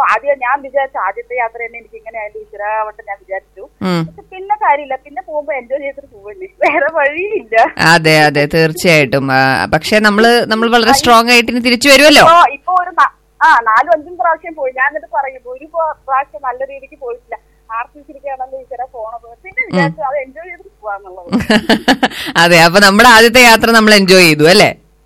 ആദ്യം ഞാൻ വിചാരിച്ചു ആദ്യത്തെ യാത്ര തന്നെ എനിക്ക് ഇങ്ങനെ ആയാലും ഈശ്വരാവട്ടെ ഞാൻ വിചാരിച്ചു ഉം. പക്ഷെ പിന്നെ കാര്യമില്ല പിന്നെ പോകുമ്പോ എൻജോയ് ചെയ്തിട്ട് പോവല്ലേ വേറെ വഴിയില്ല അതെ അതെ തീർച്ചയായിട്ടും ആ, പക്ഷെ നമ്മള് നമ്മൾ വളരെ സ്ട്രോങ് ആയിട്ട് ഇനി തിരിച്ചു വരുമല്ലോ ഇപ്പൊ ഇപ്പൊ ഒരു ന- ആ നാലും അഞ്ചും പ്രാവശ്യം പോയി ഞാൻ എന്നിട്ട് പറയും ഒരു പ്രാ- പ്രാവശ്യം നല്ല രീതിക്ക് പോയിട്ടില്ല ആർട്ടിസിരിക്കുകയാണല്ലോ ഈശ്വര പോണത് പിന്നെ വിചാരിച്ചു അത് എൻജോയ് ചെയ്തിട്ട് പോവാന്നുള്ളത് അതെ അപ്പൊ നമ്മുടെ ആദ്യത്തെ യാത്ര നമ്മൾ എൻജോയ് ചെയ്തു അല്ലേ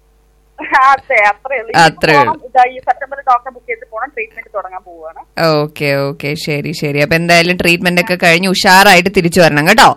അതെ അത്രേ ഉള്ളൂ അത്രേ ഇനിയിപ്പോ പോണം. ഇതാ ഈ സെപ്റ്റംബറിൽ ഡോക്ടറെ ബുക്ക് ചെയ്ത് പോകണം ട്രീറ്റ്മെന്റ് തുടങ്ങാൻ പോവുകയാണ് ഓക്കെ ഓക്കെ ശരി ശരി അപ്പൊ എന്തായാലും ട്രീറ്റ്മെന്റ് ഒക്കെ കഴിഞ്ഞ് ഉഷാറായിട്ട് തിരിച്ചു വരണം കേട്ടോ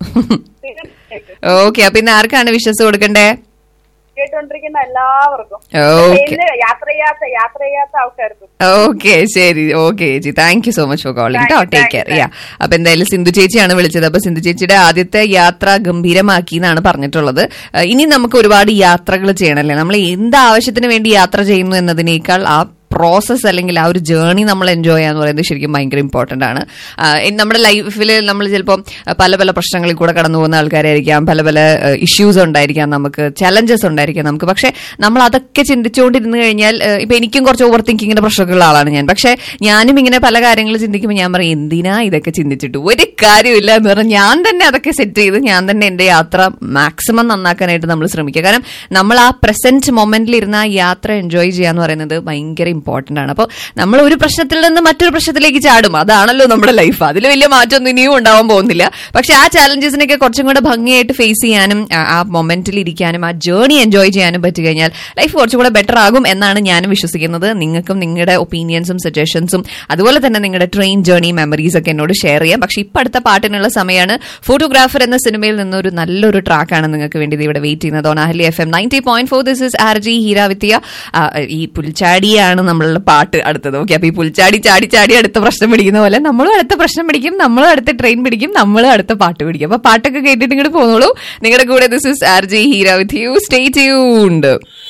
ഓക്കെ അപ്പൊ ഇന്ന് ആർക്കാണ് വിശ്വസ് കൊടുക്കണ്ടേ കേട്ടുകൊണ്ടിരിക്കുന്ന എല്ലാവർക്കും ഓക്കെ ട്രെയിനില് യാത്ര ചെയ്യാത്ത യാത്ര ചെയ്യാത്ത ആൾക്കാർക്കും ഓക്കെ ശരി ഓക്കെ ചേച്ചി thank you so much for calling കേട്ടോ Thank you, take thank care you, yeah അപ്പൊ എന്തായാലും സിന്ധു ചേച്ചിയാണ് വിളിച്ചത് അപ്പൊ സിന്ധു ചേച്ചിയുടെ ആദ്യത്തെ യാത്ര ഗംഭീരമാക്കി എന്നാണ് പറഞ്ഞിട്ടുള്ളത് അഹ് ഇനി നമുക്ക് ഒരുപാട് യാത്രകൾ ചെയ്യണല്ലേ നമ്മൾ എന്ത് ആവശ്യത്തിന് വേണ്ടി യാത്ര ചെയ്യുന്നു എന്നതിനേക്കാൾ ആ പ്രോസസ്സ് അല്ലെങ്കിൽ ആ ഒരു ജേർണി നമ്മൾ എൻജോയ് ചെയ്യാന്ന് പറയുന്നത് ശരിക്കും ഭയങ്കര ഇമ്പോർട്ടന്റ് ആണ് ആ, ഇൻ നമ്മുടെ ലൈഫിൽ നമ്മൾ ചിലപ്പോൾ പല പല പ്രശ്നങ്ങളിൽ കൂടെ കടന്നു പോകുന്ന ആൾക്കാരായിരിക്കാം പല പല ഇഷ്യൂസ് ഉണ്ടായിരിക്കാം നമുക്ക് ചലഞ്ചസ് ഉണ്ടായിരിക്കാം നമുക്ക് പക്ഷെ നമ്മൾ അതൊക്കെ ചിന്തിച്ചുകൊണ്ടിരുന്നു കഴിഞ്ഞാൽ ഏഹ്, ഇപ്പൊ എനിക്കും കുറച്ച് ഓവർ തിങ്കിങ്ങിന്റെ പ്രശ്നമുള്ള ആളാണ് ഞാൻ പക്ഷെ ഞാനും ഇങ്ങനെ പല കാര്യങ്ങൾ ചിന്തിക്കുമ്പോൾ ഞാൻ പറയും എന്തിനാ ഇതൊക്കെ ചിന്തിച്ചിട്ട് ഒരു കാര്യമില്ല എന്ന് പറഞ്ഞാൽ ഞാൻ തന്നെ അതൊക്കെ സെറ്റ് ചെയ്ത് ഞാൻ തന്നെ എന്റെ യാത്ര മാക്സിമം നന്നാക്കാനായിട്ട് നമ്മൾ ശ്രമിക്കുക കാരണം നമ്മൾ ആ പ്രസന്റ് മൊമെന്റിൽ ഇരുന്ന് ആ യാത്ര എൻജോയ് ചെയ്യാന്ന് പറയുന്നത് ഭയങ്കര ഇമ്പോർട്ടന്റ് ആണ് അപ്പോൾ നമ്മൾ ഒരു പ്രശ്നത്തിൽ നിന്ന് മറ്റൊരു പ്രശ്നത്തിലേക്ക് ചാടും അതാണല്ലോ നമ്മുടെ ലൈഫ് അതിൽ വലിയ മാറ്റമൊന്നും ഇനിയും ഉണ്ടാവാൻ പോകുന്നില്ല പക്ഷെ ആ ചാലഞ്ചസിനൊക്കെ കുറച്ചും കൂടെ ഭംഗിയായിട്ട് ഫേസ് ചെയ്യാനും ആ- ആ മൊമെന്റിൽ ഇരിക്കാനും ആ ജേർണി എൻജോയ് ചെയ്യാനും പറ്റി കഴിഞ്ഞാൽ ലൈഫ് കുറച്ചും കൂടെ ബെറ്റർ ആകും എന്നാണ് ഞാനും വിശ്വസിക്കുന്നത് നിങ്ങൾക്കും നിങ്ങളുടെ ഒപ്പീനിയൻസും സജഷൻസും അതുപോലെ തന്നെ നിങ്ങളുടെ ട്രെയിൻ ജേർണി മെമ്മറീസ് ഒക്കെ എന്നോട് ഷെയർ ചെയ്യാം പക്ഷെ ഇപ്പൊ അടുത്ത പാട്ടിനുള്ള സമയമാണ് ഫോട്ടോഗ്രാഫർ എന്ന സിനിമയിൽ നിന്നൊരു നല്ലൊരു ട്രാക്കാണ് നിങ്ങൾക്ക് വേണ്ടി ഇത് ഇവിടെ വെയിറ്റ് ചെയ്യുന്നത് ഓൺ അഹലി F M ninety point four this is R J Heera വിത്യ ആ, ഈ പുൽച്ചാടിയാണ് നമ്മളുടെ പാട്ട് അടുത്തത് ഓക്കെ അപ്പൊ ഈ പുൽച്ചാടി ചാടി ചാടി അടുത്ത പ്രശ്നം പിടിക്കുന്ന പോലെ നമ്മളും അടുത്ത പ്രശ്നം പിടിക്കും നമ്മളും അടുത്ത ട്രെയിൻ പിടിക്കും നമ്മളും അടുത്ത പാട്ട് പിടിക്കും അപ്പൊ പാട്ടൊക്കെ കേട്ടിട്ട് ഇങ്ങോട്ട് പോന്നോളൂ നിങ്ങളുടെ കൂടെ this is R J Heera with you stay tuned